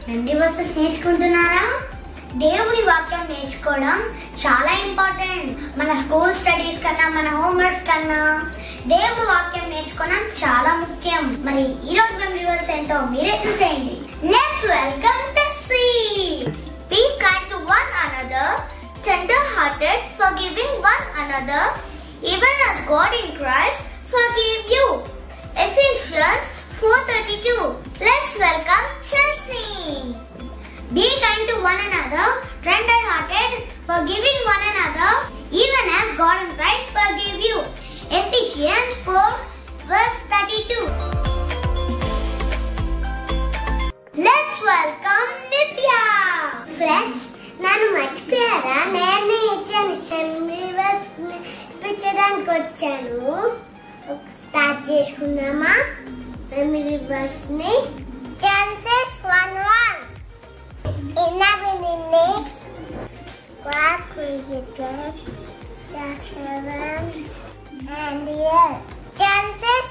రండి వర్సెస్ నేర్చుకుంటున్నారా దేవుని వాక్యం నేర్చుకోవడం చాలా ఇంపార్టెంట్ మన స్కూల్ స్టడీస్ కన్నా మన హోంవర్క్స్ కన్నా దేవుని వాక్యం నేర్చుకోవడం చాలా ముఖ్యం మరి ఈ రోజు మేము రివర్స్ ఏంటో మీరే చూసేయండి let's welcome Tessy be kind to one another tender hearted forgiving one another even as God in Christ forgive you Ephesians 4:32 Let's welcome Chelsea Be kind to one another, tender hearted, forgiving one another, even as God in Christ forgave you. Ephesians 4, verse 32. Let's welcome Nitya. Friends, నన్ను మర్చిపోయారా నేను ఇచ్చాను reverse ఇప్పించడానికి వచ్చాను start చేసుకుందామా reverse ని chances one one In the beginning, God created the heavens and the earth. Genesis